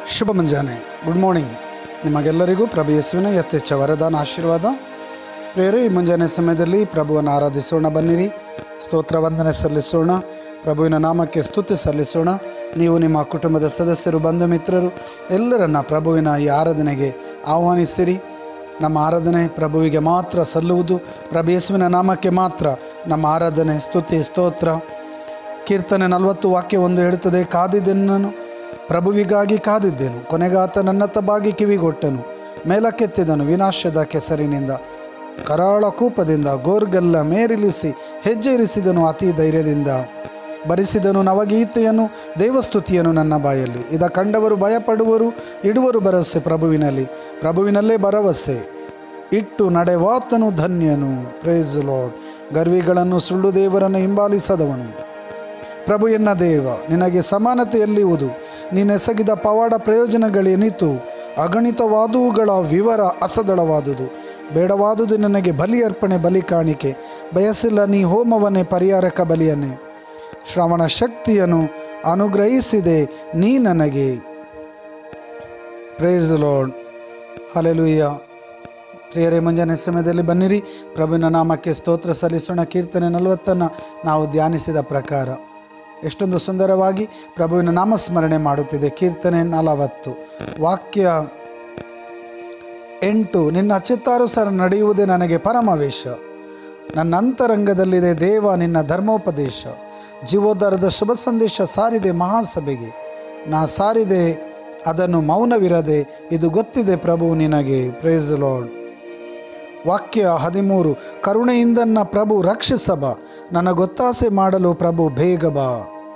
ಶುಭ ಮುಂಜಾನೆ good morning ನಿಮಗೆಲ್ಲರಿಗೂ ಪ್ರಭು ಯೇಸುವಿನ ಯಥೇಚ್ಛ ವರದಾನ ಆಶೀರ್ವಾದ ಪ್ರೇರೆ ಈ ಮುಂಜಾನೆ ಸಮಯದಲ್ಲಿ ಪ್ರಭುವನ್ನು ಆರಾಧಿಸೋಣ ಬನ್ನಿರಿ ಸ್ತೋತ್ರ ವಂದನೆ ಸಲ್ಲಿಸೋಣ ಪ್ರಭುವಿನ ನಾಮಕ್ಕೆ ಸ್ತುತಿ ಸಲ್ಲಿಸೋಣ ನೀವು ನಿಮ್ಮ ಕುಟುಂಬದ ಸದಸ್ಯರು ಬಂಧು ಮಿತ್ರರು ಎಲ್ಲರನ್ನ ಪ್ರಭುವಿನ ಈ ಆರಾಧನೆಗೆ ಆಹ್ವಾನಿಸಿರಿ ನಮ್ಮ ಆರಾಧನೆ ಪ್ರಭುವಿಗೆ ಮಾತ್ರ ಸಲ್ಲುವುದು ಪ್ರಭು ಯೇಸುವಿನ ನಾಮಕ್ಕೆ ಮಾತ್ರ ನಮ್ಮ ಆರಾಧನೆ ಸ್ತುತಿ ಸ್ತೋತ್ರ ಕೀರ್ತನೆ ನಲವತ್ತು ವಾಕ್ಯ ಒಂದು ಹೇಳುತ್ತದೆ ಕಾದಿದ್ದೆನ್ನನು ಪ್ರಭುವಿಗಾಗಿ ಕಾದಿದ್ದೆನು ಕೊನೆಗಾತ ನನ್ನತ್ತ ಬಾಗಿ ಕಿವಿಗೊಟ್ಟನು ಮೇಲಕ್ಕೆತ್ತಿದನು ವಿನಾಶದ ಕೆಸರಿನಿಂದ ಕರಾಳ ಕೂಪದಿಂದ ಗೋರ್ಗಲ್ಲ ಮೇರಿಲಿಸಿ ಹೆಜ್ಜೆ ಇರಿಸಿದನು ಅತಿ ಧೈರ್ಯದಿಂದ ಬರಿಸಿದನು ನವಗೀತೆಯನ್ನು ದೇವಸ್ತುತಿಯನ್ನು ನನ್ನ ಬಾಯಲ್ಲಿ ಇದ ಕಂಡವರು ಭಯಪಡುವರು ಇಡುವರು ಭರವಸೆ ಪ್ರಭುವಿನಲ್ಲಿ ಪ್ರಭುವಿನಲ್ಲೇ ಭರವಸೆ ಇಟ್ಟು ನಡೆವಾತನು ಧನ್ಯನು ಪ್ರೇಸ್ ಲಾರ್ಡ್ ಗರ್ವಿಗಳನ್ನು ಸುಳ್ಳು ದೇವರನ್ನು ಹಿಂಬಾಲಿಸದವನು ಪ್ರಭು ಎನ್ನ ದೇವ ನಿನಗೆ ಸಮಾನತೆಯಲ್ಲಿರುವುದು ನೀನೆಸಗಿದ ಪವಾಡ ಪ್ರಯೋಜನಗಳೇನಿತು ಅಗಣಿತವಾದುವುಗಳ ವಿವರ ಅಸದಳವಾದುದು ಬೇಡವಾದುದು ನನಗೆ ಬಲಿ ಅರ್ಪಣೆ ಬಲಿ ಕಾಣಿಕೆ ಬಯಸಿಲ್ಲ ನೀ ಹೋಮವನ್ನೇ ಪರಿಹಾರಕ ಬಲಿಯನ್ನೇ ಶ್ರವಣ ಶಕ್ತಿಯನ್ನು ಅನುಗ್ರಹಿಸಿದೆ ನೀ ನನಗೆ ಪ್ರೇಸ್ ಲಾರ್ಡ್ ಹಲೆಲುಯ್ಯ ಪ್ರಿಯರೇ ಮುಂಜಾನೆ ಸಮಯದಲ್ಲಿ ಬನ್ನಿರಿ ಪ್ರಭುವಿನ ನಾಮಕ್ಕೆ ಸ್ತೋತ್ರ ಸಲ್ಲಿಸೋಣ ಕೀರ್ತನೆ ನಲವತ್ತನ್ನು ನಾವು ಧ್ಯಾನಿಸಿದ ಪ್ರಕಾರ ಎಷ್ಟೊಂದು ಸುಂದರವಾಗಿ ಪ್ರಭುವಿನ ನಾಮಸ್ಮರಣೆ ಮಾಡುತ್ತಿದೆ ಕೀರ್ತನೆ ನಲವತ್ತು ವಾಕ್ಯ ಎಂಟು ನಿನ್ನ ಚಿತ್ತಾನುಸಾರ ನಡೆಯುವುದೇ ನನಗೆ ಪರಮವೇಶ ನನ್ನ ಅಂತರಂಗದಲ್ಲಿದೆ ದೇವ ನಿನ್ನ ಧರ್ಮೋಪದೇಶ ಜೀವೋದ್ಧಾರದ ಶುಭ ಸಂದೇಶ ಸಾರಿದೆ ಮಹಾಸಭೆಗೆ ನಾ ಸಾರಿದೆ ಅದನ್ನು ಮೌನವಿರದೆ ಇದು ಗೊತ್ತಿದೆ ಪ್ರಭು ನಿನಗೆ ಪ್ರೇಸ್ ಲಾರ್ಡ್ ವಾಕ್ಯ ಹದಿಮೂರು ಕರುಣೆಯಿಂದನ್ನ ಪ್ರಭು ರಕ್ಷಿಸಬ ನನ್ನ ಗೊತ್ತಾಸೆ ಮಾಡಲು ಪ್ರಭು ಬೇಗ ಬಾ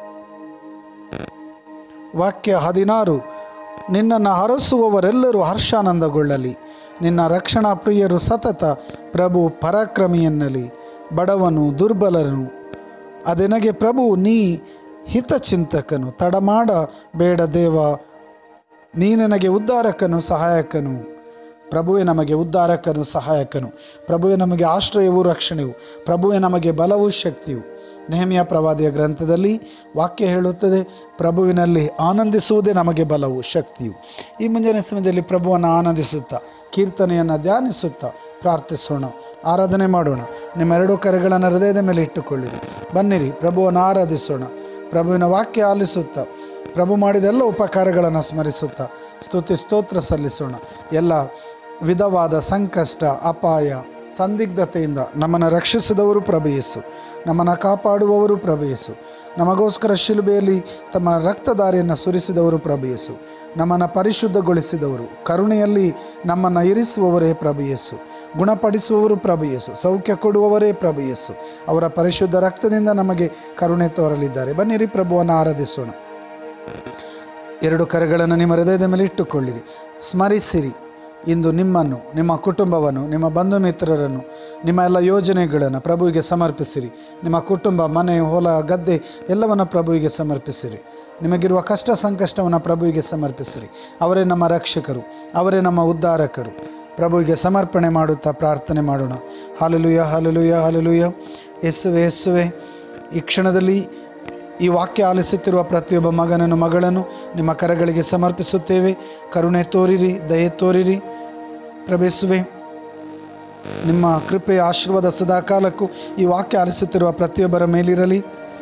ವಾಕ್ಯ ಹದಿನಾರು ನಿನ್ನನ್ನು ಹರಸುವವರೆಲ್ಲರೂ ಹರ್ಷಾನಂದಗೊಳ್ಳಲಿ ನಿನ್ನ ರಕ್ಷಣಾ ಪ್ರಿಯರು ಸತತ ಪ್ರಭು ಪರಾಕ್ರಮಿಯನ್ನಲಿ ಬಡವನು ದುರ್ಬಲನು ಅದೆನಗೆ ಪ್ರಭು ನೀ ಹಿತಚಿಂತಕನು ತಡಮಾಡ ಬೇಡ ದೇವ ನೀ ನನಗೆ ಉದ್ಧಾರಕನು ಸಹಾಯಕನು ಪ್ರಭುವೇ ನಮಗೆ ಉದ್ಧಾರಕನು ಸಹಾಯಕನು ಪ್ರಭುವೇ ನಮಗೆ ಆಶ್ರಯವೂ ರಕ್ಷಣೆಯು ಪ್ರಭುವೇ ನಮಗೆ ಬಲವೂ ಶಕ್ತಿಯು ನೆಹಮಿಯ ಪ್ರವಾದಿಯ ಗ್ರಂಥದಲ್ಲಿ ವಾಕ್ಯ ಹೇಳುತ್ತದೆ ಪ್ರಭುವಿನಲ್ಲಿ ಆನಂದಿಸುವುದೇ ನಮಗೆ ಬಲವು ಶಕ್ತಿಯು ಈ ಮುಂಜಾನೆ ಸಮಯದಲ್ಲಿ ಪ್ರಭುವನ್ನು ಆನಂದಿಸುತ್ತಾ ಕೀರ್ತನೆಯನ್ನು ಧ್ಯಾನಿಸುತ್ತಾ ಪ್ರಾರ್ಥಿಸೋಣ ಆರಾಧನೆ ಮಾಡೋಣ ನಿಮ್ಮ ಎರಡು ಕರೆಗಳನ್ನು ಹೃದಯದ ಮೇಲೆ ಇಟ್ಟುಕೊಳ್ಳಿರಿ ಬನ್ನಿರಿ ಪ್ರಭುವನ್ನು ಆರಾಧಿಸೋಣ ಪ್ರಭುವಿನ ವಾಕ್ಯ ಆಲಿಸುತ್ತಾ ಪ್ರಭು ಮಾಡಿದ ಎಲ್ಲ ಉಪಕಾರಗಳನ್ನು ಸ್ಮರಿಸುತ್ತಾ ಸ್ತುತಿ ಸ್ತೋತ್ರ ಸಲ್ಲಿಸೋಣ ಎಲ್ಲ ವಿಧವಾದ ಸಂಕಷ್ಟ ಅಪಾಯ ಸಂದಿಗ್ಧತೆಯಿಂದ ನಮ್ಮನ್ನು ರಕ್ಷಿಸಿದವರು ಪ್ರಭು ಯೇಸು ನಮ್ಮನ್ನು ಕಾಪಾಡುವವರು ಪ್ರಭು ಯೇಸು ನಮಗೋಸ್ಕರ ಶಿಲುಬೆಯಲ್ಲಿ ತಮ್ಮ ರಕ್ತದಾರಿಯನ್ನು ಸುರಿಸಿದವರು ಪ್ರಭು ಯೇಸು ನಮ್ಮನ್ನು ಪರಿಶುದ್ಧಗೊಳಿಸಿದವರು ಕರುಣೆಯಲ್ಲಿ ನಮ್ಮನ್ನು ಇರಿಸುವವರೇ ಪ್ರಭು ಯೇಸು ಗುಣಪಡಿಸುವವರು ಪ್ರಭು ಯೇಸು ಸೌಖ್ಯ ಕೊಡುವವರೇ ಪ್ರಭು ಯೇಸು ಅವರ ಪರಿಶುದ್ಧ ರಕ್ತದಿಂದ ನಮಗೆ ಕರುಣೆ ತೋರಲಿದ್ದಾರೆ ಬನ್ನಿರಿ ಪ್ರಭುವನ್ನು ಆರಾಧಿಸೋಣ ಎರಡು ಕರೆಗಳನ್ನು ನಿಮ್ಮ ಹೃದಯದ ಮೇಲೆ ಇಟ್ಟುಕೊಳ್ಳಿರಿ ಸ್ಮರಿಸಿರಿ ಇಂದು ನಿಮ್ಮನ್ನು ನಿಮ್ಮ ಕುಟುಂಬವನ್ನು ನಿಮ್ಮ ಬಂಧು ಮಿತ್ರರನ್ನು ನಿಮ್ಮ ಎಲ್ಲ ಯೋಜನೆಗಳನ್ನು ಪ್ರಭುವಿಗೆ ಸಮರ್ಪಿಸಿರಿ ನಿಮ್ಮ ಕುಟುಂಬ ಮನೆ ಹೊಲ ಗದ್ದೆ ಎಲ್ಲವನ್ನು ಪ್ರಭುವಿಗೆ ಸಮರ್ಪಿಸಿರಿ ನಿಮಗಿರುವ ಕಷ್ಟ ಸಂಕಷ್ಟವನ್ನು ಪ್ರಭುವಿಗೆ ಸಮರ್ಪಿಸಿರಿ ಅವರೇ ನಮ್ಮ ರಕ್ಷಕರು ಅವರೇ ನಮ್ಮ ಉದ್ಧಾರಕರು ಪ್ರಭುವಿಗೆ ಸಮರ್ಪಣೆ ಮಾಡುತ್ತಾ ಪ್ರಾರ್ಥನೆ ಮಾಡೋಣ ಹಾಲೆಲುಯ ಹಾಲೆಲುಯ ಹಾಲೆಲುಯ ಯೇಸುವೆ ಯೇಸುವೆ ಈ ಕ್ಷಣದಲ್ಲಿ ಈ ವಾಕ್ಯ ಆಲಿಸುತ್ತಿರುವ ಪ್ರತಿಯೊಬ್ಬ ಮಗನನ್ನು ಮಗಳನ್ನು ನಿಮ್ಮ ಕರಗಳಿಗೆ ಸಮರ್ಪಿಸುತ್ತೇವೆ ಕರುಣೆ ತೋರಿರಿ ದಯೆ ತೋರಿರಿ ಪ್ರವೇಶುವೆ ನಿಮ್ಮ ಕೃಪೆಯ ಆಶೀರ್ವಾದ ಸದಾಕಾಲಕ್ಕೂ ಈ ವಾಕ್ಯ ಆಲಿಸುತ್ತಿರುವ ಪ್ರತಿಯೊಬ್ಬರ ಮೇಲಿರಲಿ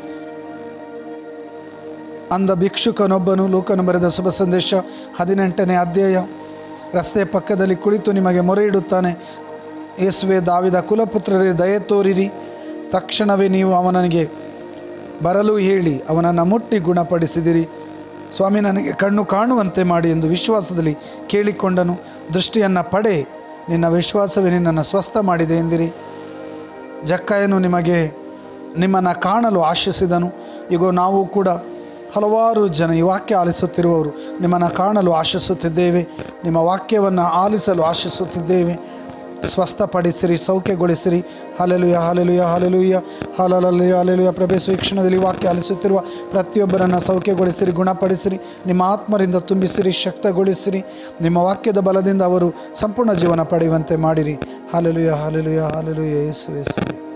ಅಂದ ಭಿಕ್ಷುಕನೊಬ್ಬನು ಲೋಕನು ಬರೆದ ಶುಭ ಸಂದೇಶ ಹದಿನೆಂಟನೇ ಅಧ್ಯಾಯ ರಸ್ತೆಯ ಪಕ್ಕದಲ್ಲಿ ಕುಳಿತು ನಿಮಗೆ ಮೊರೆ ಇಡುತ್ತಾನೆ ಯೇಸುವೆ ದಾವಿದ ಕುಲಪುತ್ರರೇ ದಯೆ ತೋರಿರಿ ತಕ್ಷಣವೇ ನೀವು ಅವನಿಗೆ ಬರಲು ಹೇಳಿ ಅವನನ್ನು ಮುಟ್ಟಿ ಗುಣಪಡಿಸಿದಿರಿ ಸ್ವಾಮಿ ನನಗೆ ಕಣ್ಣು ಕಾಣುವಂತೆ ಮಾಡಿ ಎಂದು ವಿಶ್ವಾಸದಲ್ಲಿ ಕೇಳಿಕೊಂಡನು ದೃಷ್ಟಿಯನ್ನು ಪಡೆ ನಿನ್ನ ವಿಶ್ವಾಸವೇ ನಿನ್ನನ್ನು ಸ್ವಸ್ಥ ಮಾಡಿದೆ ಎಂದಿರಿ ಜಕ್ಕಾಯನು ನಿಮಗೆ ನಿಮ್ಮನ್ನು ಕಾಣಲು ಆಶಿಸಿದನು ಈಗ ನಾವು ಕೂಡ ಹಲವಾರು ಜನ ಈ ವಾಕ್ಯ ಆಲಿಸುತ್ತಿರುವವರು ನಿಮ್ಮನ್ನು ಕಾಣಲು ಆಶಿಸುತ್ತಿದ್ದೇವೆ ನಿಮ್ಮ ವಾಕ್ಯವನ್ನು ಆಲಿಸಲು ಆಶಿಸುತ್ತಿದ್ದೇವೆ ಸ್ವಸ್ಥಪಡಿಸಿರಿ ಸೌಖ್ಯಗೊಳಿಸಿರಿ hallelujah hallelujah hallelujah hallelujah hallelujah ಪ್ರಭೇಶ ವೀಕ್ಷಣದಲ್ಲಿ ವಾಕ್ಯ ಆಲಿಸುತ್ತಿರುವ ಪ್ರತಿಯೊಬ್ಬರನ್ನು ಸೌಖ್ಯಗೊಳಿಸಿರಿ ಗುಣಪಡಿಸಿರಿ ನಿಮ್ಮ ಆತ್ಮರಿಂದ ತುಂಬಿಸಿರಿ ಶಕ್ತಗೊಳಿಸಿರಿ ನಿಮ್ಮ ವಾಕ್ಯದ ಬಲದಿಂದ ಅವರು ಸಂಪೂರ್ಣ ಜೀವನ ಪಡೆಯುವಂತೆ ಮಾಡಿರಿ ಹಾಲೆಲುಯ ಹಾಲೆಲುಯ ಹಾಲೆಲುಯ ಯೇಸು ಯೇಸುವೆ